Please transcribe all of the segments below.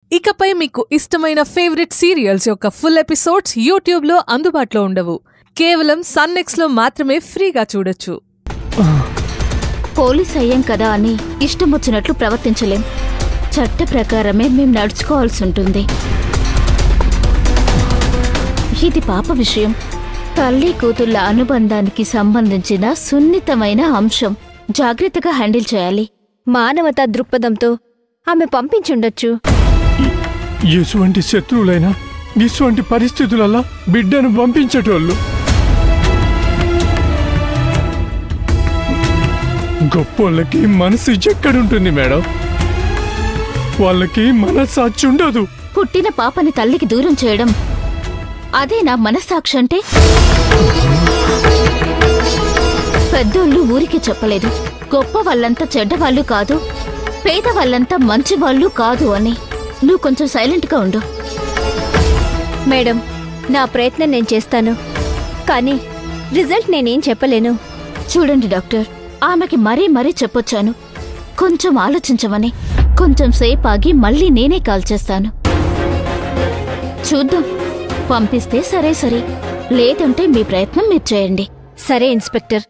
ఇకపై మీకు ఇష్టమైన ఫేవరెట్ సీరియల్స్ యొక్క ఫుల్ ఎపిసోడ్స్ యూట్యూబ్లో అందుబాటులో ఉండవు కేవలం సన్నెక్స్లో మాత్రమే ఫ్రీగా చూడొచ్చు పోలీస్ అయ్యాం కదా అని ఇష్టం వచ్చినట్లు ప్రవర్తించలేం చట్ట ప్రకారమే మేం నడుచుకోవాల్సి ఉంటుంది ఇది పాప విషయం తల్లి కూతుళ్ళ అనుబంధానికి సంబంధించిన సున్నితమైన అంశం జాగ్రత్తగా హ్యాండిల్ చేయాలి మానవతా దృక్పథంతో ఆమె పంపించుండొచ్చు ఎటువంటి శత్రువులైనా ఇటువంటి పరిస్థితులలో బిడ్డను పంపించేటోళ్ళు గొప్పోళ్ళకి మనసు ఎక్కడుంటుంది మేడం వాళ్ళకి మనస్సాక్షి ఉండదు పుట్టిన పాపని తల్లికి దూరం చేయడం అదే నా మనస్సాక్షి అంటే పెద్దోళ్ళు ఊరికి చెప్పలేదు గొప్ప వాళ్ళంతా చెడ్డవాళ్ళు కాదు పేదవాళ్ళంతా మంచివాళ్ళు కాదు అని నువ్వు కొంచెం సైలెంట్గా ఉండు మేడం నా ప్రయత్నం నేను చేస్తాను కానీ రిజల్ట్ నేనేం చెప్పలేను చూడండి డాక్టర్ ఆమెకి మరీ మరీ చెప్పొచ్చాను కొంచెం ఆలోచించమని కొంచెం సేపు ఆగి మళ్ళీ నేనే కాల్ చేస్తాను చూద్దాం పంపిస్తే సరే సరే లేదంటే మీ ప్రయత్నం మీరు చేయండి సరే ఇన్స్పెక్టర్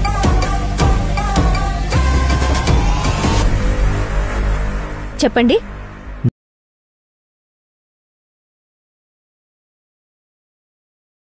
చెప్పండి